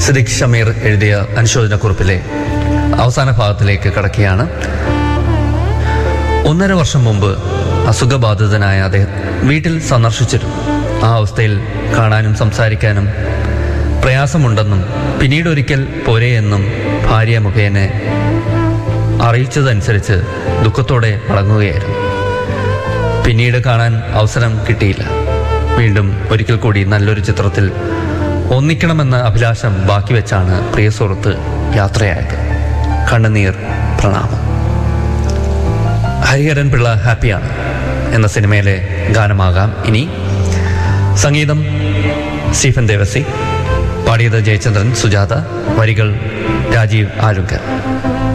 സിദിഖ് ഷമീർ എഴുതിയ അനുശോചനക്കുറിപ്പിലെ അവസാന ഭാഗത്തിലേക്ക് കടക്കുകയാണ് ഒന്നര വർഷം മുമ്പ് അസുഖബാധിതനായ അദ്ദേഹം വീട്ടിൽ സന്ദർശിച്ചിരുന്നു ആ അവസ്ഥയിൽ കാണാനും സംസാരിക്കാനും പ്രയാസമുണ്ടെന്നും പിന്നീട് ഒരിക്കൽ പോരെ എന്നും ഭാര്യ മുഖേന അറിയിച്ചതനുസരിച്ച് ദുഃഖത്തോടെ മടങ്ങുകയായിരുന്നു പിന്നീട് കാണാൻ അവസരം കിട്ടിയില്ല വീണ്ടും ഒരിക്കൽ കൂടി നല്ലൊരു ചിത്രത്തിൽ ഒന്നിക്കണമെന്ന അഭിലാഷം ബാക്കി വെച്ചാണ് പ്രിയ സുഹൃത്ത് യാത്രയായത് കണ്ണുനീർ പ്രണാമം ഹരിഹരൻ പിള്ള ഹാപ്പിയാണ് എന്ന സിനിമയിലെ ഗാനമാകാം ഇനി സംഗീതം സ്റ്റീഫൻ ദേവസി പാടിയത് ജയചന്ദ്രൻ സുജാത വരികൾ രാജീവ് ആലുങ്കർ